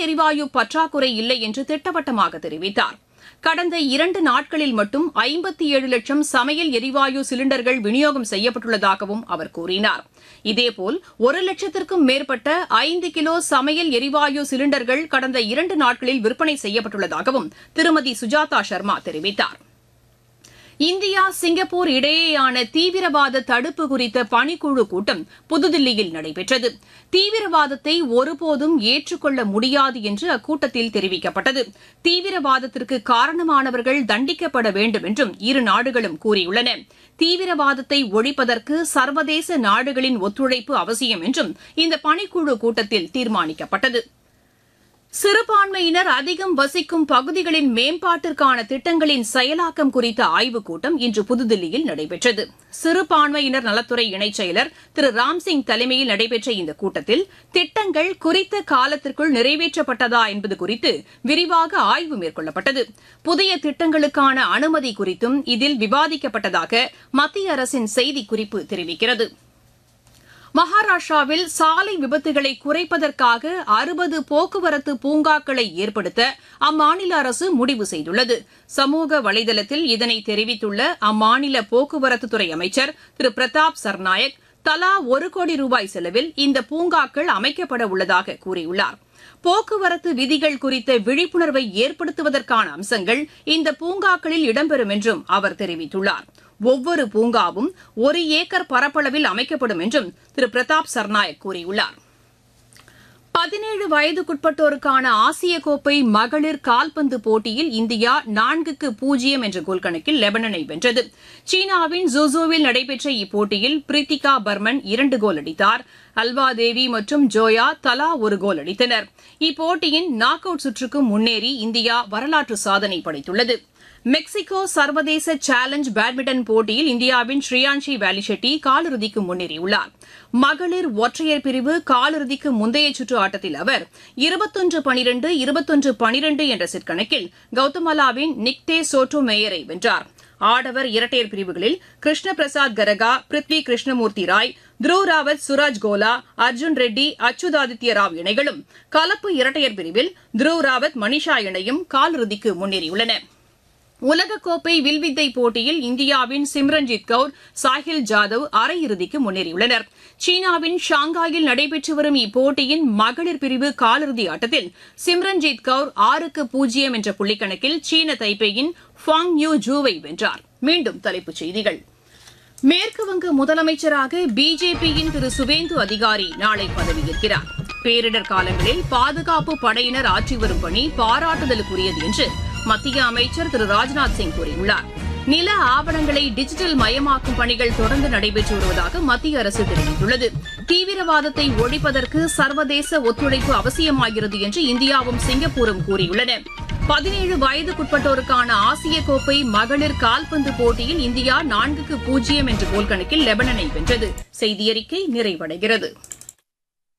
எரிவாயு பற்றாக்குறை இல்லை என்று திட்டவட்டமாக தெரிவித்தார் கடந்த இரண்டு நாட்களில் மட்டும் ஐம்பத்தி ஏழு லட்சம் சமையல் எரிவாயு சிலிண்டர்கள் விநியோகம் செய்யப்பட்டுள்ளதாகவும் அவர் கூறினார் இதேபோல் ஒரு லட்சத்திற்கும் மேற்பட்ட ஐந்து கிலோ சமையல் எரிவாயு சிலிண்டர்கள் கடந்த இரண்டு நாட்களில் விற்பனை செய்யப்பட்டுள்ளதாகவும் திருமதி சுஜாதா சர்மா தெரிவித்தார் இந்தியா சிங்கப்பூர் இடையேயான தீவிரவாத தடுப்பு குறித்த பணிக்குழு கூட்டம் புதுதில்லியில் நடைபெற்றது தீவிரவாதத்தை ஒருபோதும் ஏற்றுக்கொள்ள முடியாது என்று அக்கூட்டத்தில் தெரிவிக்கப்பட்டது தீவிரவாதத்திற்கு காரணமானவர்கள் தண்டிக்கப்பட வேண்டும் என்றும் இரு நாடுகளும் கூறியுள்ளன தீவிரவாதத்தை ஒழிப்பதற்கு சர்வதேச நாடுகளின் ஒத்துழைப்பு அவசியம் என்றும் இந்த பணிக்குழு கூட்டத்தில் தீர்மானிக்கப்பட்டது சிறுபான்மையினர் அதிகம் வசிக்கும் பகுதிகளின் மேம்பாட்டிற்கான திட்டங்களின் செயலாக்கம் குறித்த ஆய்வுக் கூட்டம் இன்று புதுதில்லியில் நடைபெற்றது சிறுபான்மையினர் நலத்துறை இணைச் செயலர் திரு ராம்சிங் தலைமையில் நடைபெற்ற இந்த கூட்டத்தில் திட்டங்கள் குறித்த காலத்திற்குள் நிறைவேற்றப்பட்டதா என்பது குறித்து விரிவாக ஆய்வு மேற்கொள்ளப்பட்டது புதிய திட்டங்களுக்கான அனுமதி குறித்தும் இதில் விவாதிக்கப்பட்டதாக மத்திய அரசின் செய்திக்குறிப்பு தெரிவிக்கிறது மகாராஷ்டிராவில் சாலை விபத்துகளை குறைப்பதற்காக அறுபது போக்குவரத்து பூங்காக்களை ஏற்படுத்த அம்மாநில அரசு முடிவு செய்துள்ளது சமூக வலைதளத்தில் இதனை தெரிவித்துள்ள அம்மாநில போக்குவரத்துத்துறை அமைச்சர் திரு பிரதாப் சர்நாயக் தலா ஒரு கோடி ரூபாய் செலவில் இந்த பூங்காக்கள் அமைக்கப்பட உள்ளதாக கூறியுள்ளார் போக்குவரத்து விதிகள் குறித்த விழிப்புணர்வை ஏற்படுத்துவதற்கான அம்சங்கள் இந்த பூங்காக்களில் இடம்பெறும் என்றும் அவர் தெரிவித்துள்ளார் ஒவ்வொரு பூங்காவும் ஒரு ஏக்கர் பரப்பளவில் அமைக்கப்படும் என்றும் திரு பிரதாப் சர்நாயக் கூறியுள்ளார் பதினேழு வயதுக்குட்பட்டோருக்கான ஆசிய கோப்பை மகளிர் கால்பந்து போட்டியில் இந்தியா நான்குக்கு பூஜ்ஜியம் என்ற கோல் கணக்கில் லெபனனை வென்றது சீனாவின் ஜூசூவில் நடைபெற்ற இப்போட்டியில் பிரித்திகா பர்மன் இரண்டு கோல் அடித்தார் அல்வா தேவி மற்றும் ஜோயா தலா ஒரு கோல் அடித்தனர் இப்போட்டியின் நாக் அவுட் சுற்றுக்கு முன்னேறி இந்தியா வரலாற்று சாதனை படைத்துள்ளது மெக்சிகோ சர்வதேச சேலஞ்ச் பேட்மிண்டன் போட்டியில் இந்தியாவின் ஸ்ரீயான்ஷி வேலிஷெட்டி காலிறுதிக்கு முன்னேறியுள்ளார் மகளிர் ஒற்றையர் பிரிவு காலிறுதிக்கு முந்தைய சுற்று ஆட்டத்தில் அவர் இருபத்தொன்று பனிரெண்டு இருபத்தொன்று பனிரெண்டு என்ற செட் கணக்கில் கௌதமலாவின் நிக்தே சோட்டோ மேயரை வென்றார் ஆடவர் இரட்டையர் பிரிவுகளில் கிருஷ்ண பிரசாத் கரகா பிருத்வி கிருஷ்ணமூர்த்தி ராய் துருவ் ராவத் சுராஜ் கோலா அர்ஜுன் ரெட்டி அச்சுதாதித்ய ராவ் இணைகளும் கலப்பு இரட்டையர் பிரிவில் துருவ் ராவத் மணிஷா இணையும் காலிறுதிக்கு முன்னேறியுள்ளன உலகக்கோப்பை வில்வித்தை போட்டியில் இந்தியாவின் சிம்ரன்ஜித் கவுர் சாஹில் ஜாதவ் அரையிறுதிக்கு முன்னேறியுள்ளனர் சீனாவின் ஷாங்காயில் நடைபெற்று வரும் இப்போட்டியின் மகளிர் பிரிவு காலிறுதி ஆட்டத்தில் சிம்ரன்ஜித் கவுர் ஆறுக்கு பூஜ்ஜியம் என்ற புள்ளிக்கணக்கில் சீன தைப்பேயின் ஃபாங் யூ ஜூவை வென்றார் மீண்டும் தலைப்புச் செய்திகள் மேற்குவங்க முதலமைச்சராக பிஜேபியின் திரு சுவேந்து அதிகாரி நாளை பதவியேற்கிறார் பேரிடர் காலங்களில் பாதுகாப்பு படையினர் ஆற்றி வரும் பணி பாராட்டுதலுக்குரியது என்று மத்திய அமைச்சர் திரு ராஜ்நாத் சிங் கூறியுள்ளார் நில ஆவணங்களை டிஜிட்டல் மயமாக்கும் பணிகள் தொடர்ந்து நடைபெற்று வருவதாக மத்திய அரசு தெரிவித்துள்ளது தீவிரவாதத்தை ஒழிப்பதற்கு சர்வதேச ஒத்துழைப்பு அவசியமாகிறது என்று இந்தியாவும் சிங்கப்பூரும் கூறியுள்ளன பதினேழு வயதுக்குட்பட்டோருக்கான ஆசிய கோப்பை மகளிர் கால்பந்து போட்டியில் இந்தியா நான்குக்கு பூஜ்ஜியம் என்ற கோல் கணக்கில் லெபனனை வென்றது செய்தியறிக்கை நிறைவடைகிறது